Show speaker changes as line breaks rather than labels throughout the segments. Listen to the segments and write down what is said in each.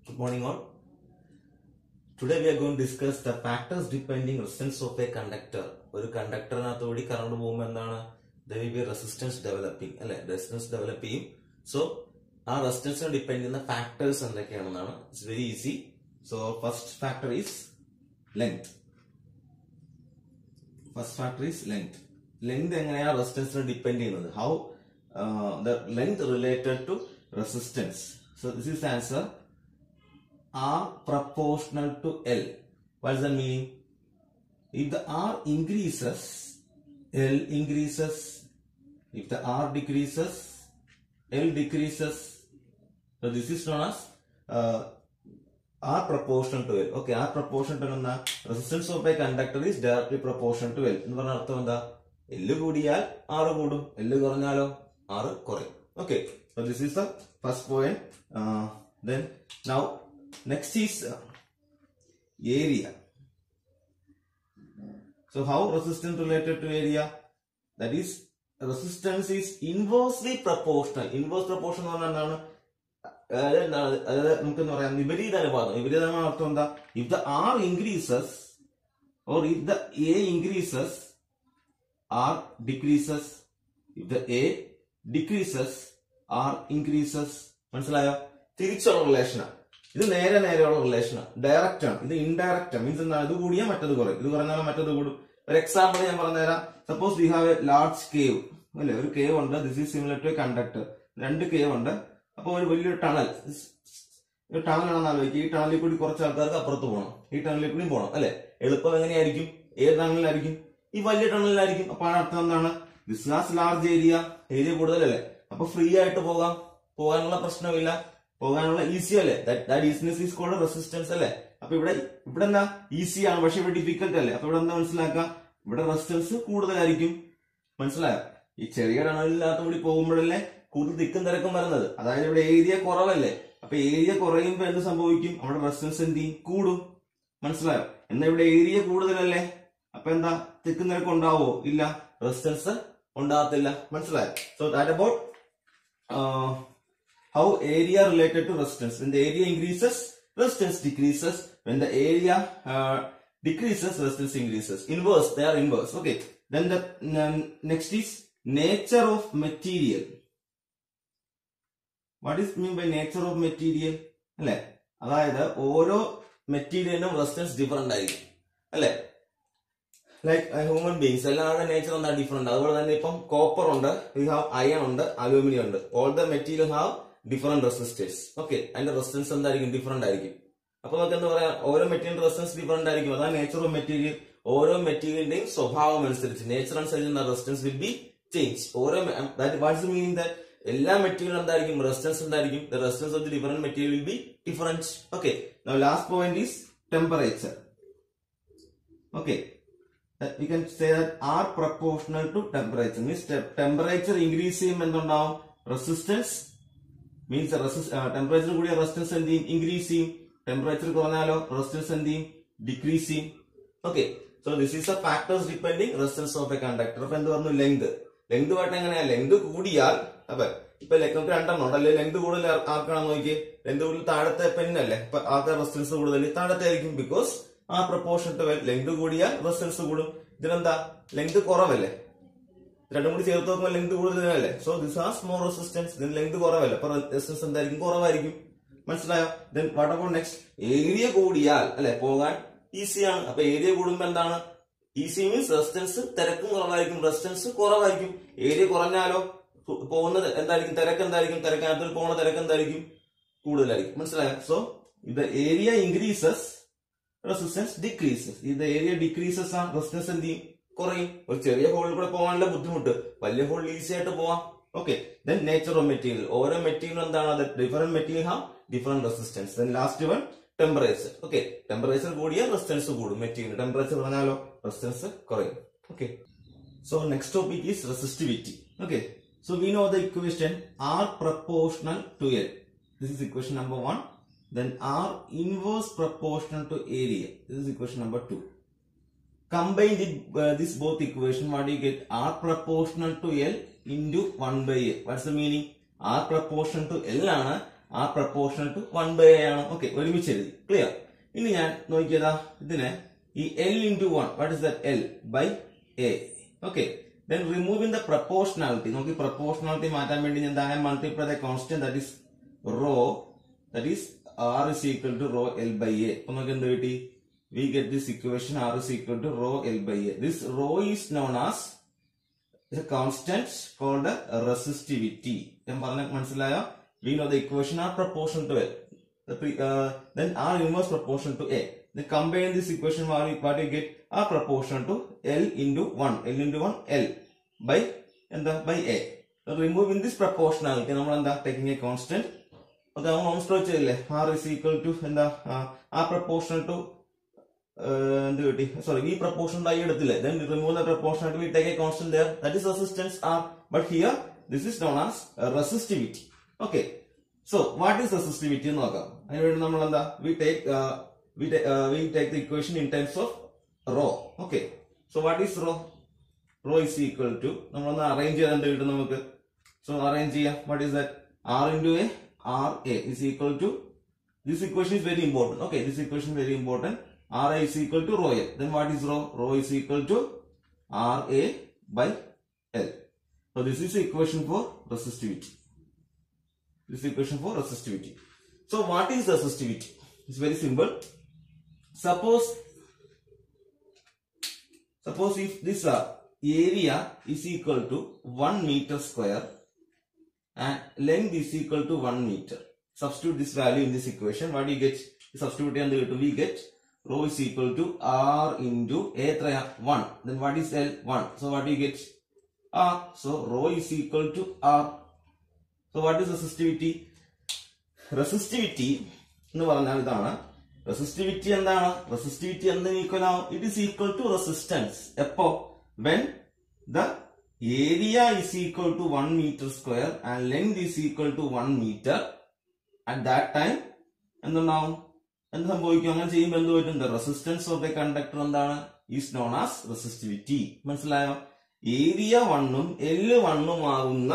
Good morning all. Today we are going to discuss the factors depending resistance of a conductor. ഒരു കണ്ടക്ടറിനകത്ത് കൂടി current പോകുമ്പോൾ എന്താണ് there will be resistance developing അല്ലെ resistance develop ചെയ്യും so ആ റെസിസ്റ്റൻസിനെ depend ചെയ്യുന്ന ഫാക്ടേഴ്സ് എന്തൊക്കെയാണെന്നാണ് it's very easy so first factor is length first factor is length length എങ്ങനെയാണ് റെസിസ്റ്റൻസിനെ ഡിപ്പെൻഡ് ചെയ്യുന്നത് how the length related to resistance so this is answer are proportional to L. What does that mean? If the R increases, L increases. If the R decreases, L decreases. So this is known as uh, R proportional to L. Okay, R proportional to L. Resistance of a conductor is directly proportional to L. എന്ന് പറഞ്ഞ അർത്ഥം എന്താ എല്ല് കൂടിയാൽ ആറ് കൂടും എല്ല് കുറഞ്ഞാലോ ആറ് കുറയും okay so this is the first point then now Next is uh, area. So how resistance related to area? That is resistance is inversely proportional. Inverse proportion എന്ന് പറഞ്ഞാൽ എന്താണ് അതായത് എന്താണ് അതായത് നമുക്ക് എന്താ പറയാം വിപരീത അനുപാതം വിപരീത അനുപാതം അർത്ഥം എന്താ if the R increases or if the A increases R decreases if the A decreases R increases മനസ്സിലായോ തിരിച്ചുള്ള റിലേഷനാണ് ഇത് നേരെ നേരെയുള്ള റിലേഷനാണ് ഡയറക്റ്റ് ആണ് ഇത് ഇൻഡയറക്റ്റ് ആണ് മീൻസ് എന്താണ് ഇത് കൂടിയാൽ മറ്റത് കുറയും ഇത് കുറഞ്ഞാൽ മറ്റത് കൂടും ഒരു എക്സാമ്പിൾ ഞാൻ പറഞ്ഞുതരാം suppose we have a large cave അല്ലെ ഒരു കേവ് ഉണ്ട് this is similar to a conductor രണ്ട് കേവ് ഉണ്ട് അപ്പൊ ഒരു വലിയൊരു ടണൽ ഒരു ടണൽ ആണെന്ന് ആലോചിക്കുക ഈ ടണലിൽ കൂടി കുറച്ച് ആൾക്കാർക്ക് അപ്പുറത്ത് പോകണം ഈ ടണലിൽ കൂടി പോകണം അല്ലെ എളുപ്പം എങ്ങനെയായിരിക്കും ഏത് ടണലിലായിരിക്കും ഈ വലിയ ടണലിലായിരിക്കും അപ്പൊ അതിന് അർത്ഥം എന്താണ് ബിസിനസ് ലാർജ് ഏരിയ ഏരിയ കൂടുതലല്ലേ അപ്പൊ ഫ്രീ ആയിട്ട് പോകാം പോകാനുള്ള പ്രശ്നമില്ല പോകാനുള്ള ഈസി അല്ലേ that easiness is called resistance അല്ലേ അപ്പൊ ഇവിടെ ഇവിടെ എന്താ ഈസി ആണ് പക്ഷെ ഇവിടെ ഡിഫിക്കൽട്ട് അല്ലേ അപ്പൊ ഇവിടെ എന്താ മനസ്സിലാക്കുക ഇവിടെ റെസിസ്റ്റൻസ് കൂടുതലായിരിക്കും മനസ്സിലായോ ഈ ചെറിയ ടണലിനകത്ത് കൂടി പോകുമ്പോഴല്ലേ കൂടുതൽ തിക്കും തിരക്കും വരുന്നത് അതായത് ഇവിടെ ഏരിയ കുറവല്ലേ അപ്പൊ ഏരിയ കുറയുമ്പോ എന്ത് സംഭവിക്കും അവിടെ റെസിസ്റ്റൻസ് എന്ത് ചെയ്യും കൂടും മനസ്സിലായോ എന്നാ ഇവിടെ ഏരിയ കൂടുതലല്ലേ അപ്പൊ എന്താ തിക്കും തിരക്കും ഉണ്ടാവോ ഇല്ല റെസിസ്റ്റൻസ് ഉണ്ടാകത്തില്ല മനസ്സിലായോ so that about how area related to resistance. When the area increases, resistance decreases. When the area uh, decreases, resistance increases. Inverse, they are inverse. Okay. Then the um, next is nature of material. What is mean by nature of material? അല്ലെ അതായത് ഓരോ മെറ്റീരിയലിനും resistance different ആയിരിക്കും അല്ലെ like human beings എല്ലാവരുടെ nature എന്താ different അതുപോലെ തന്നെ ഇപ്പം കോപ്പർ ഉണ്ട് വി ഹാവ് അയൺ ഉണ്ട് അലൂമിനിയം ഉണ്ട് all the material have different resistors okay അതിന്റെ റെസിസ്റ്റൻസ് എന്തായിരിക്കും ഡിഫറെന്റ് ആയിരിക്കും അപ്പൊ നമുക്ക് എന്താ പറയാ ഓരോ മെറ്റീരിയൽ റെസിസ്റ്റൻസ് ഡിഫറെന്റ് ആയിരിക്കും അതാണ് നേച്ചർ ഓഫ് മെറ്റീരിയൽ ഓരോ മെറ്റീരിയലിന്റെയും സ്വഭാവം അനുസരിച്ച് നേച്ചർ അനുസരിച്ച് റെസിസ്റ്റൻസ് വിൽ ബി ചേഞ്ച് ഓരോ വാട്ട്സ് മീനിങ് ദാറ്റ് എല്ലാ മെറ്റീരിയലും എന്തായിരിക്കും റെസിസ്റ്റൻസ് എന്തായിരിക്കും the resistance of the different material will be different okay last point is temperature okay we can say that R proportional to temperature means temperature increase ചെയ്യുമ്പോൾ എന്തുണ്ടാവും resistance means temperature കൂടിയ resistance എന്ത് ചെയ്യും increase ചെയ്യും temperature കുറഞ്ഞാലോ resistance എന്ത് ചെയ്യും decrease ചെയ്യും okay so this is a factors depending resistance of a conductor അപ്പൊ എന്ത് പറഞ്ഞു ലെങ്ത് ലെങ്ത് ആയിട്ട് എങ്ങനെയാ ലെങ്ത് കൂടിയാൽ അപ്പൊ ഇപ്പൊ നമുക്ക് രണ്ടെണ്ണം ഉണ്ട് അല്ലെ ലെങ്ത് കൂടുതൽ ആർക്കാണെന്ന് നോക്കി ലെങ്ത് കൂടുതൽ താഴത്തെ പെന്നല്ലേ അപ്പൊ ആൾക്കാർ റെസിസ്റ്റൻസ് കൂടുതൽ താഴത്തെ ആയിരിക്കും ബിക്കോസ് ആ പ്രപ്പോർഷൻ ടു ലെങ്ത് കൂടിയാൽ റെസിസ്റ്റൻസ് കൂടും ഇതിനെന്താ ലെങ്ത് കുറവല്ലേ രണ്ടും കൂടി ചേർത്ത് നോക്കുമ്പോൾ ലെങ്ത് കൂടുതലല്ലേ so this has more resistance ഇതിന് ലെങ്ത് കുറവല്ലേ അപ്പൊ റെസിസ്റ്റൻസ് എന്തായിരിക്കും കുറവായിരിക്കും മനസ്സിലായോ then what about next area കൂടിയാൽ അല്ലെ പോകാൻ ഈസിയാണ് അപ്പൊ ഏരിയ കൂടുമ്പോ എന്താണ് ഈസി മീൻസ് റെസിസ്റ്റൻസ് തിരക്കും കുറവായിരിക്കും റെസിസ്റ്റൻസ് കുറവായിരിക്കും ഏരിയ കുറഞ്ഞാലോ പോകുന്നത് എന്തായിരിക്കും തിരക്ക് എന്തായിരിക്കും തിരക്കകത്തിൽ പോകുന്ന തിരക്ക് എന്തായിരിക്കും കൂടുതലായിരിക്കും മനസ്സിലായോ സോ ഇത് ഏരിയ ഇൻക്രീസസ് റെസിസ്റ്റൻസ് ഡിക്രീസസ് ഇത് ഏരിയ ഡിക്രീസസ് ആണ് റെസിസ്റ്റൻസ് എന്ത് ചെയ്യും കുറയും ഒരു ചെറിയ ഹോളിൽ കൂടെ പോകാനുള്ള ബുദ്ധിമുട്ട് വലിയ ഹോളിൽ ഈസി ആയിട്ട് പോവാം okay then nature of material ഓരോ മെറ്റീരിയൽ എന്താണ് different material have different resistance then last one temperature okay temperature കൂടിയാൽ റെസിസ്റ്റൻസ് കൂടും മെറ്റീരിയൽ ടെമ്പറേച്ചർ കുറഞ്ഞാലോ റെസിസ്റ്റൻസ് കുറയും okay so next topic is resistivity okay so we know the equation R proportional to L this is equation number one then R inverse proportional to area. This is equation number 2. Combine it, uh, this both equation, what do you get? R proportional to L into 1 by A. What's the meaning? R proportion to L ആണ് R proportional to one by A ആണ് okay ഒരുമിച്ച് എഴുതി clear ഇനി ഞാൻ നോക്കിയതാ ഇതിനെ ഈ L into one what is that L by A okay then removing the proportionality നമുക്ക് പ്രപ്പോർഷണാലിറ്റി മാറ്റാൻ വേണ്ടി ഞാൻ താഴെ multiply the constant that is rho that is R is equal to rho L by A അപ്പൊ നമുക്ക് എന്ത് കിട്ടി we get this equation R is equal to rho L by A this rho is known as a constant called resistivity ഞാൻ പറഞ്ഞ മനസ്സിലായോ we know the equation are proportional to a the pre, uh, then r inverse proportional to a then combine this equation what you, what you get r proportional to l into 1 l into 1 l by എന്താ by a so removing this proportionality നമ്മൾ എന്താ taking a constant okay നമ്മൾ ഓൺസ്ട്രോ ചെയ്തില്ലേ r is equal to എന്താ r proportional to uh, എന്ത് കിട്ടി sorry V proportion ആയി എടുത്തില്ലേ then remove the proportion we take a constant there that is resistance R but here this is known as resistivity okay so what is resistivity എന്ന് നോക്കാം അതിനുവേണ്ടി നമ്മൾ എന്താ we take we take the equation in times of rho okay so what is rho rho is equal to നമ്മളൊന്ന് arrange ചെയ്താൽ എന്ത് കിട്ടും നമുക്ക് സോ അറേഞ്ച് ചെയ്യാം what is that R into A R A is equal to this equation is very important okay this equation is very important ra is equal to rho l then what is rho rho is equal to ra by l so this is the equation for resistivity this is the equation for resistivity so what is resistivity it's very simple suppose suppose if this uh, area is equal to 1 meter square and length is equal to 1 meter substitute this value in this equation what do you get substitute and we get rho is equal to r into a etraya 1 then what is l 1 so what do you get r so rho is equal to r so what is resistivity resistivity എന്ന് പറഞ്ഞാൽ ഇതാണ് resistivity എന്താണ് resistivity എന്തിന് equal ആവും it is equal to resistance എപ്പോ when the area is equal to one metre square and length is equal to one metre at that time എന്തുണ്ടാവും എന്ത് സംഭവിക്കും അങ്ങനെ ചെയ്യുമ്പോൾ എന്ത് പറ്റും the resistance of the conductor എന്താണ് ഈസ് നോൺ ആസ് റെസിസ്റ്റിവിറ്റി മനസ്സിലായോ ഏരിയ വണ്ണും എല്ല് വണ്ണും ആകുന്ന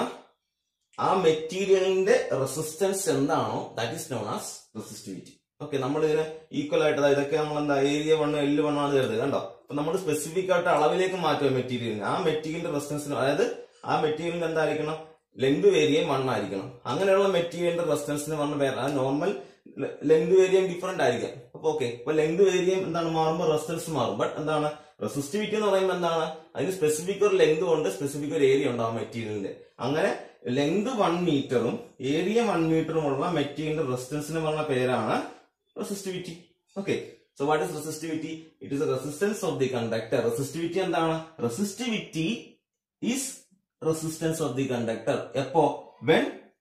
ആ മെറ്റീരിയലിന്റെ റെസിസ്റ്റൻസ് എന്താണോ that is known as resistivity okay നമ്മൾ ഇതിന് ഈക്വൽ ആയിട്ട് അതായത് ഇതൊക്കെ നമ്മൾ എന്താ ഏരിയ വണ്ണം എല്ല് വണ്ണമാണ് കരുതുക കണ്ടോ അപ്പൊ നമ്മൾ സ്പെസിഫിക് ആയിട്ട് അളവിലേക്ക് മാറ്റുക മെറ്റീരിയലിന് ആ മെറ്റീരിയലിന്റെ റെസിസ്റ്റൻസിന് അതായത് ആ മെറ്റീരിയലിന് എന്തായിരിക്കണം ലെങ്ത് വേരിയം വൺ ആയിരിക്കണം അങ്ങനെയുള്ള മെറ്റീരിയലിന്റെ റെസിസ്റ്റൻസിന് വണ്ണം വേറെ നോർമൽ ലെങ്ത് വേരിയം ഡിഫറെന്റ് ആയിരിക്കാം അപ്പൊ ഓക്കെ ഇപ്പൊ ലെങ്ത് വേരിയം എന്താണ് മാറുമ്പോൾ റെസിസ്റ്റൻസ് മാറും ബട്ട് എന്താണ് റെസിസ്റ്റിവിറ്റി എന്ന് പറയുമ്പോൾ എന്താണ് അതിന് സ്പെസിഫിക് ഒരു ലെങ്ത് ഉണ്ട് സ്പെസിഫിക് ഒരു ഏരിയ ഉണ്ടാവും മെറ്റീരിയലിന്റെ അങ്ങനെ ലെങ്ത് വൺ മീറ്ററും ഏരിയ വൺ മീറ്ററും ഉള്ള മെറ്റീരിയലിന്റെ റെസിസ്റ്റൻസിന് പറഞ്ഞ പേരാണ് resistivity okay so what is resistivity it is resistance of the conductor resistivity എന്താണ് resistivity is resistance of the conductor എപ്പോ when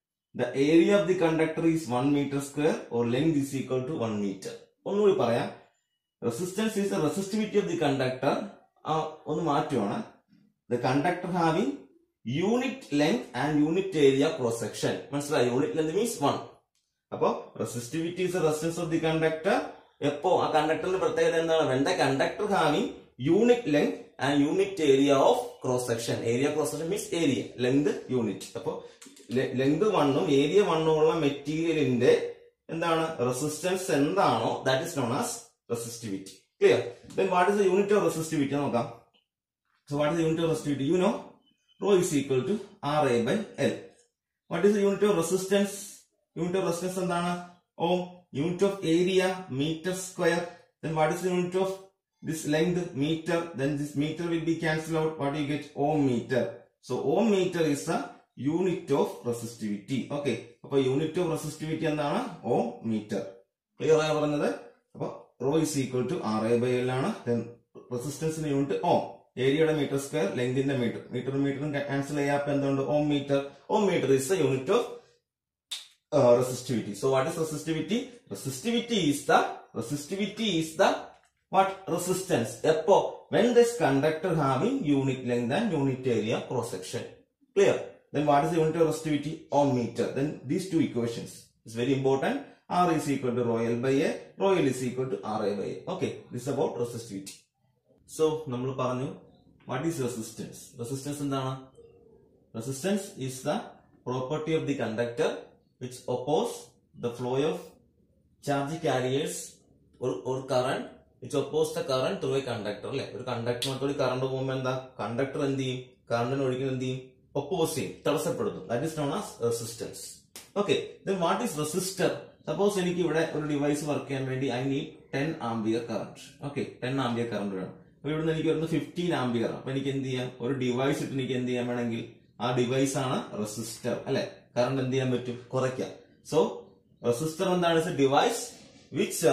the area of the conductor is one metre square or length is equal to one metre ഒന്നുകൂടി പറയാം resistance is resistivity of the conductor ഒന്ന് മാറ്റുവാണ് the conductor having unit length and unit area cross section മനസ്സിലായി unit length means one അപ്പോ resistivity is resistance of the conductor എപ്പോ ആ കണ്ടക്ടറിന്റെ പ്രത്യേകത എന്താണ് when the conductor having unit length and unit area of cross section area cross section means area length unit അപ്പോ length വണ്ണും area വണ്ണും ഉള്ള മെറ്റീരിയലിന്റെ എന്താണ് റെസിസ്റ്റൻസ് എന്താണോ that is known as resistivity clear then what is the unit of resistivity നോക്കാം so what is the unit of resistivity U know rho is equal to R A by L what is the unit of resistance unit of resistance എന്താണ് ohm unit of area metre square then what is the unit of this length metre then this metre will be cancel out what you get ohm metre so ohm metre is the unit of resistivity okay അപ്പൊ unit of resistivity എന്താണ് ohm metre clear ആയി പറഞ്ഞത് അപ്പൊ rho is equal to R A by L ആണ് then റെസിസ്റ്റൻസിന്റെ unit ohm ഏരിയയുടെ metre square ലെങ്തിന്റെ metre metre മീറ്ററും ക്യാൻസൽ ചെയ്യാത്ത എന്തുകൊണ്ട് ohm metre ohm metre is the unit of uh, resistivity. So what is resistivity? Resistivity is the resistivity is the what resistance. Epo when this conductor having unit length and unit area cross section. Clear? Then what is the unit of resistivity? Ohm meter. Then these two equations is very important. R is equal to rho L by A. Rho L is equal to RA by A. Okay. This is about resistivity. So നമ്മൾ പറഞ്ഞു what is resistance? Resistance എന്താണ്? Resistance is the property of the conductor which oppose the flow of charge carriers or, or current which oppose the current through a conductor അല്ലെ ഒരു കണ്ടക്ടറിനകത്തോട് current പോകുമ്പോൾ എന്താ conductor എന്ത് ചെയ്യും കറണ്ടിന് ഒഴിക്കുന്ന എന്ത് ചെയ്യും ഒപ്പോസ് ചെയ്യും തടസ്സപ്പെടുത്തും that is known as resistance okay then what is resistor suppose എനിക്ക് ഇവിടെ ഒരു ഡിവൈസ് വർക്ക് ചെയ്യാൻ വേണ്ടി I need ten ampere current okay ten ampere current വേണം അപ്പൊ ഇവിടുന്ന് എനിക്ക് വരുന്നത് ഫിഫ്റ്റീൻ ആംബിയർ അപ്പൊ എനിക്ക് എന്ത് ചെയ്യാം ഒരു ഡിവൈസ് ഇട്ട് എനിക്ക് എന്ത് ചെയ്യാൻ വേണമെങ്കിൽ ആ ഡിവൈസ് ആണ് റെസിസ്റ്റർ അല്ലെ കറണ്ട് എന്ത് ചെയ്യാൻ പറ്റും കുറയ്ക്കാം സോ റെസിസ്റ്റർ എന്താണ് device which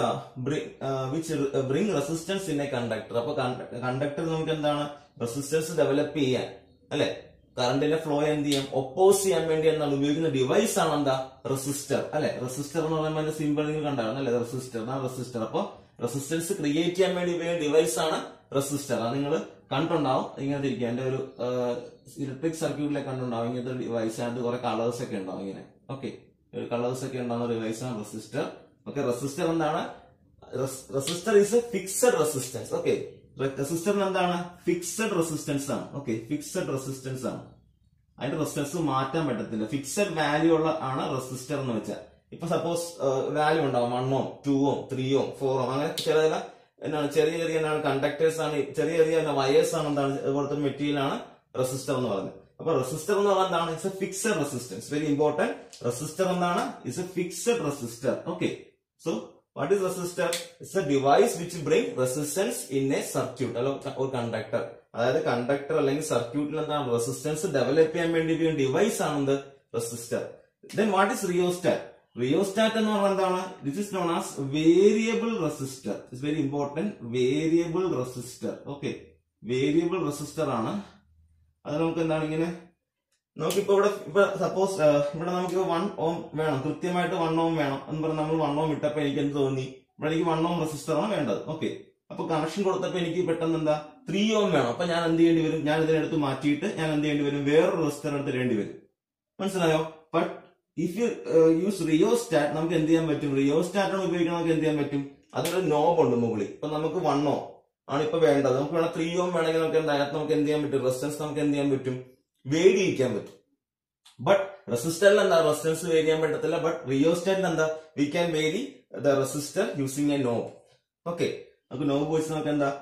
which bring resistance in a conductor അപ്പൊ കണ്ടക്ടർ നമുക്ക് എന്താണ് റെസിസ്റ്റൻസ് ഡെവലപ്പ് ചെയ്യാൻ അല്ലെ കറണ്ടിന്റെ ഫ്ലോ എന്ത് ചെയ്യാം ഒപ്പോസ് ചെയ്യാൻ വേണ്ടി എന്താണ് ഉപയോഗിക്കുന്ന ഡിവൈസ് ആണ് എന്താ റെസിസ്റ്റർ അല്ലെ റെസിസ്റ്റർ എന്ന് പറയുമ്പോൾ അതിന്റെ സിമ്പിൾ നിങ്ങൾ കണ്ടാണ് അല്ലെ റെസിസ്റ്റർ റെസിസ്റ്റർ അപ്പൊ റെസിസ്റ്റൻസ് ക്രിയേറ്റ് ചെയ്യാൻ വേണ്ടി ഉപയോഗിക്കുന്ന ഡിവൈസ് ആണ് റെസിസ്റ്റർ അത് നിങ്ങൾ കണ്ടുണ്ടാവും ഇങ്ങനെ ഇരിക്കും എന്റെ ഒരു ഇലക്ട്രിക് സർക്യൂട്ടിലെ കണ്ടുണ്ടാവും ഇങ്ങനത്തെ ഡിവൈസ് അത് കുറെ കളേഴ്സ് ഒക്കെ ഉണ്ടാവും ഇങ്ങനെ ഓക്കെ കളേഴ്സ് ഒക്കെ ഉണ്ടാവുന്ന ഡിവൈസ് ആണ് റെസിസ്റ്റർ ഓക്കെ റെസിസ്റ്റർ എന്താണ് resistor is a fixed resistance okay റെസിസ്റ്ററിന് എന്താണ് ഫിക്സഡ് റെസിസ്റ്റൻസ് ആണ് ഓക്കെ ഫിക്സഡ് റെസിസ്റ്റൻസ് ആണ് അതിന്റെ റെസിസ്റ്റൻസ് മാറ്റാൻ പറ്റത്തില്ല ഫിക്സഡ് വാല്യൂ ഉള്ള ആണ് റെസിസ്റ്റർ എന്ന് വെച്ചാൽ ഇപ്പൊ സപ്പോസ് വാല്യൂ ഉണ്ടാവും വണ്ണോ ടൂവോ ത്രീയോ ഫോറോ അങ്ങനെ ചില ചില എന്താണ് ചെറിയ ചെറിയ എന്താണ് കണ്ടക്ടേഴ്സ് ആണ് ചെറിയ ചെറിയ വയേഴ്സ് ആണ് എന്താണ് ഇതുപോലത്തെ മെറ്റീരിയൽ ആണ് റെസിസ്റ്റർ എന്ന് പറയുന്നത് അപ്പൊ റെസിസ്റ്റർ എന്ന് പറയുന്നത് എന്താണ് it's a fixed resistance very important resistor എന്താണ് it's a fixed resistor okay so what is resistor it's a device which bring resistance in a circuit അല്ല ഒരു കണ്ടക്ടർ അതായത് കണ്ടക്ടർ അല്ലെങ്കിൽ സർക്യൂട്ടിൽ എന്താണ് റെസിസ്റ്റൻസ് ഡെവലപ്പ് ചെയ്യാൻ വേണ്ടി ഉപയോഗിക്കുന്ന ഡിവൈസ് ആണെന്ത് resistor then what is rheostat rheostat എന്ന് പറഞ്ഞാൽ എന്താണ് this is known as variable resistor it's very important variable resistor okay variable resistor ആണ് അത് നമുക്ക് എന്താണ് ഇങ്ങനെ നമുക്കിപ്പോ ഇവിടെ ഇപ്പൊ സപ്പോസ് ഇവിടെ നമുക്ക് വൺ ഓം വേണം കൃത്യമായിട്ട് വൺ ഓം വേണം എന്ന് പറഞ്ഞാൽ നമ്മൾ വൺ ഓം ഇട്ടപ്പോ എനിക്ക് എന്ത് തോന്നി ഇവിടെ എനിക്ക് വൺ ഓം റെസിസ്റ്റർ ആണ് വേണ്ടത് ഓക്കെ അപ്പൊ കണക്ഷൻ കൊടുത്തപ്പോ എനിക്ക് പെട്ടെന്ന് എന്താ ത്രീ ഓം വേണം അപ്പൊ ഞാൻ എന്ത് ചെയ്യേണ്ടി വരും ഞാൻ ഇതിനെടുത്ത് മാറ്റിയിട്ട് ഞാൻ എന്ത് ചെയ്യേണ്ടി വരും വേറൊരു റെസിസ്റ്റർ എടുത്ത് ഇടേണ്ടി വരും മനസ്സിലായോ but if you use rheostat നമുക്ക് എന്ത് ചെയ്യാൻ പറ്റും റിയോസ്റ്റാറ്റ് ആണ് ഉപയോഗിക്കണം നമുക്ക് എന്ത് ചെയ്യാൻ പറ്റും അതിനൊരു നോബ് ഉണ്ട് മുകളിൽ ഇപ്പൊ നമുക്ക് വണ്ണോ ആണ് ഇപ്പൊ വേണ്ടത് നമുക്ക് വേണം ത്രീ ഓം വേണമെങ്കിൽ നമുക്ക് എന്താ അതിനകത്ത് നമുക്ക് എന്ത് ചെയ്യാൻ പറ്റും റെസിസ്റ്റൻസ് നമുക്ക് എന്ത് ചെയ്യാൻ പറ്റും വേരിയിക്കാൻ പറ്റും ബട്ട് റെസിസ്റ്ററിൽ എന്താ റെസിസ്റ്റൻസ് വേരി ചെയ്യാൻ പറ്റത്തില്ല ബട്ട് റിയോസ്റ്റാറ്റിൽ എന്താ we can vary the resistor using a knob okay നമുക്ക് നോബ് വെച്ച് നമുക്ക് എന്താ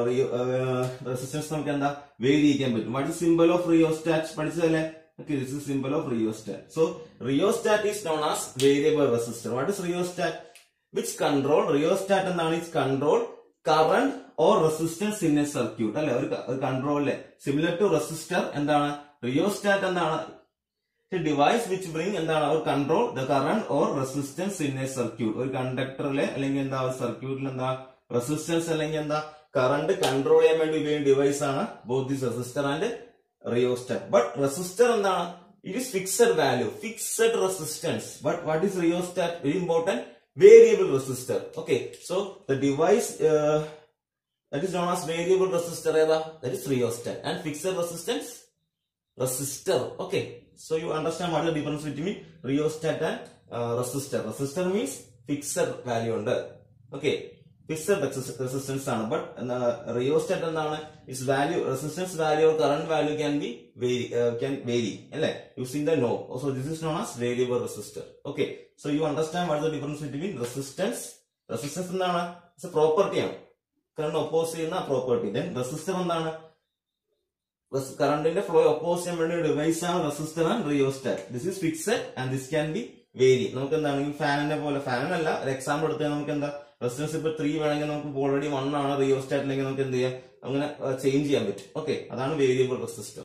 റെസിസ്റ്റൻസ് നമുക്ക് എന്താ വേരി ചെയ്യാൻ പറ്റും what is simple of rheostat പഠിച്ചതല്ലേ Okay, this is symbol of rheostat. So, rheostat is known as variable resistor. What is rheostat? Which control? Rheostat എന്താണ് is control current or resistance in a circuit. അല്ലെ ഒരു control അല്ലെ similar to resistor എന്താണ് rheostat എന്താണ് device which bring എന്താണ് ഒരു control the current or resistance in a circuit ഒരു കണ്ടക്ടറിലെ അല്ലെങ്കിൽ എന്താ ഒരു സർക്യൂട്ടിൽ എന്താ റെസിസ്റ്റൻസ് അല്ലെങ്കിൽ എന്താ കറണ്ട് കൺട്രോൾ ചെയ്യാൻ വേണ്ടി ഉപയോഗിക്കുന്ന ഡിവൈസ് ആണ് both this resistor and rheostat but resistor എന്താണ് it is fixed value fixed resistance but what is rheostat very important variable resistor okay so the device that is known as variable resistor ഏതാ that is rheostat and fixed resistance resistor okay so you understand what the difference between rheostat and resistor resistor means fixed value ഉണ്ട് okay fixed resistance ആണ് but rheostat എന്താണ് it's value resistance value or current value can be vary can vary അല്ലെ using the knob so this is known as variable resistor okay so you understand what the difference between resistance resistance എന്താണ് it's പ്രോപ്പർട്ടിയാണ് current oppose ചെയ്യുന്ന property then resistor എന്താണ് കറണ്ടിന്റെ flow oppose ചെയ്യാൻ വേണ്ടി device ആണ് resistor and rheostat this is fixed and this can be vary നമുക്ക് എന്താണ് ഈ ഫാനിനെ പോലെ ഫാനല്ല ഒരു എക്സാമ്പിൾ എടുത്താൽ നമുക്ക് എന്താ റെസിസ്റ്റൻസ് ഇപ്പൊ ത്രീ വേണമെങ്കിൽ നമുക്ക് ഓൾറെഡി വൺ ആണ് റിയോസ്റ്റാറ്റിലേക്ക് നമുക്ക് എന്ത് ചെയ്യാം അങ്ങനെ ചേഞ്ച് ചെയ്യാൻ പറ്റും ഓക്കെ അതാണ് variable resistor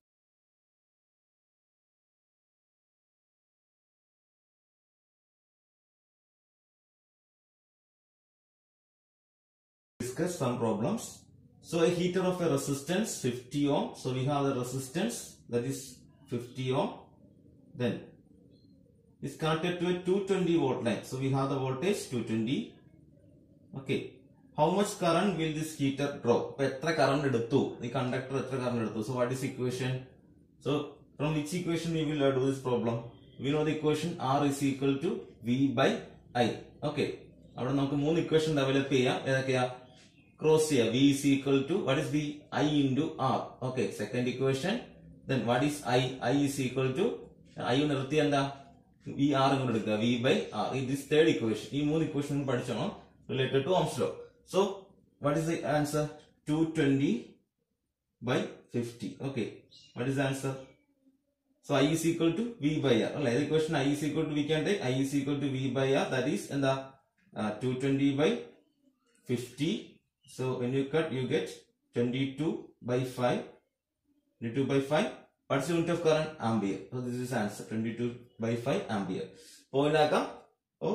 discuss some problems. So a heater of a resistance 50 ohm. So we have the resistance that is 50 ohm. Then is connected to a 220 volt line. So we have the voltage 220. Okay. How much current will this heater draw? ഇപ്പൊ എത്ര current എടുത്തു ഈ conductor എത്ര current എടുത്തു so what is equation so from which equation we will do this problem we know the equation R is equal to V by I okay അവിടെ നമുക്ക് മൂന്ന് equation develop ചെയ്യാം ഏതൊക്കെയാ ക്രോസ് ചെയ്യാം V is equal to what is V I into R okay second equation then what is I I is equal to I നിർത്തി എന്താ ഈ R ഇങ്ങോട്ട് എടുക്കുക V by R this third equation ഈ മൂന്ന് ഇക്വേഷൻ പഠിച്ചോണം related to Ohm's law so what is the answer two twenty by fifty okay what is answer So I is equal to V by R. അല്ലെ ഏത് equation I is equal to we can take I is equal to V by R. That is എന്താ two twenty by fifty so when you cut you get twenty two by five twenty two by five what's unit of current ampere so this is answer twenty two by five ampere point ആക്കാം or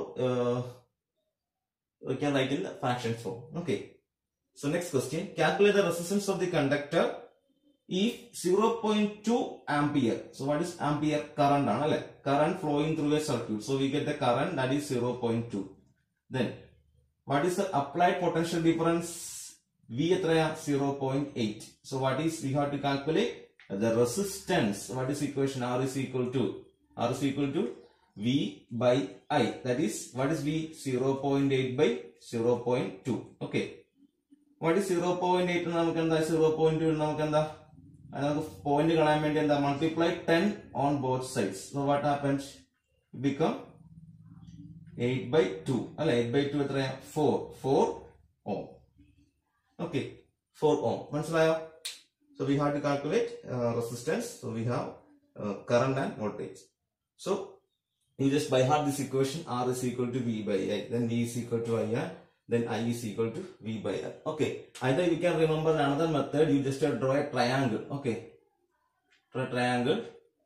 we can write in the fraction form. Okay. So next question. Calculate the resistance of the conductor if 0.2 ampere. So what is ampere? Current ആണല്ലേ current flowing through a circuit. So we get the current that is 0.2. Then what is the applied potential difference? V എത്രയാ 0.8. So what is we have to calculate the resistance. What is equation? R is equal to R is equal to V by I. That is what is V? 0.8 by 0.2. Okay. What is 0.8 നമുക്ക് എന്താ 0.2 നമുക്ക് എന്താ അത് നമുക്ക് point കളയാൻ വേണ്ടി എന്താ multiply ten on both sides so what happens become eight by two അല്ല എയ്റ്റ് ബൈ ടു എത്രയാ four four ohm okay four ohm മനസ്സിലായോ so we have to calculate resistance so we have current and voltage so you just by heart this equation r is equal to v by i then v is equal to ir then i is equal to v by r okay either you can remember another method you just uh, draw a triangle okay draw a triangle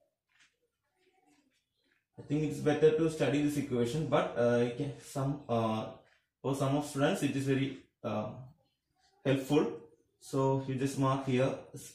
i think it's better to study this equation but uh, you can some uh, for some of students it is very uh, helpful so you just mark here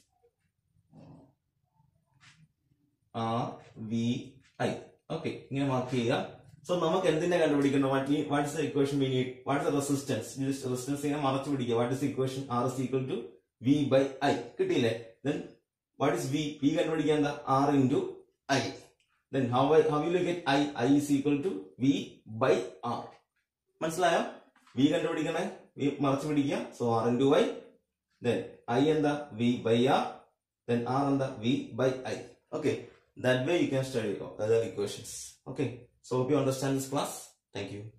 r v i okay ഇങ്ങനെ mark ചെയ്യുക so നമുക്ക് എന്തിനെ കണ്ടുപിടിക്കണം what is the equation we need what is the resistance resistance ഇങ്ങനെ മറച്ചു പിടിക്കുക what is equation R is equal to V by I കിട്ടിയില്ലേ then what is V V കണ്ടുപിടിക്കുക എന്താ R into I then how how you get I I is equal to V by R മനസ്സിലായോ V കണ്ടുപിടിക്കണേ V മറച്ചു പിടിക്കുക so R into I then I എന്താ V by R then R എന്താ V by I okay That way you can study other equations. Okay. So hope you understand this class. Thank you.